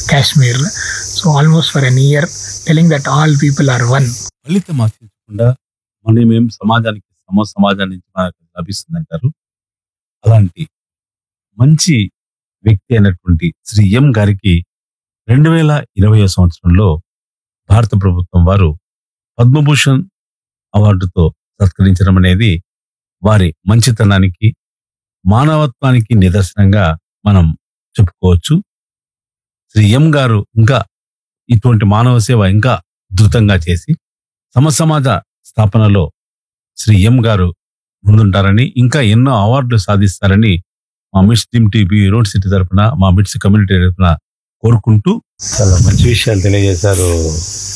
Kashmir. So almost for an year, telling that all people are one. ఫలితం ఆశించకుండా మనమేం సమాజానికి సమ సమాజాన్ని నుంచి మనకు లభిస్తుందంటారు అలాంటి మంచి వ్యక్తి అయినటువంటి శ్రీ ఎం గారికి రెండు వేల ఇరవై సంవత్సరంలో భారత ప్రభుత్వం వారు పద్మభూషణ్ అవార్డుతో సత్కరించడం అనేది వారి మంచితనానికి మానవత్వానికి నిదర్శనంగా మనం చెప్పుకోవచ్చు శ్రీ ఎం గారు ఇంకా ఇటువంటి మానవ సేవ ఇంకా ఉధృతంగా చేసి సమసమాజ స్థాపనలో శ్రీ ఎం గారు ముందుంటారని ఇంకా ఎన్నో అవార్డులు సాధిస్తారని మా మిడ్స్ టీమ్ టీవీ రోడ్ సిటీ తరపున మా మిడ్స్ కమ్యూనిటీ తరపున కోరుకుంటూ చాలా మంచి విషయాలు తెలియజేశారు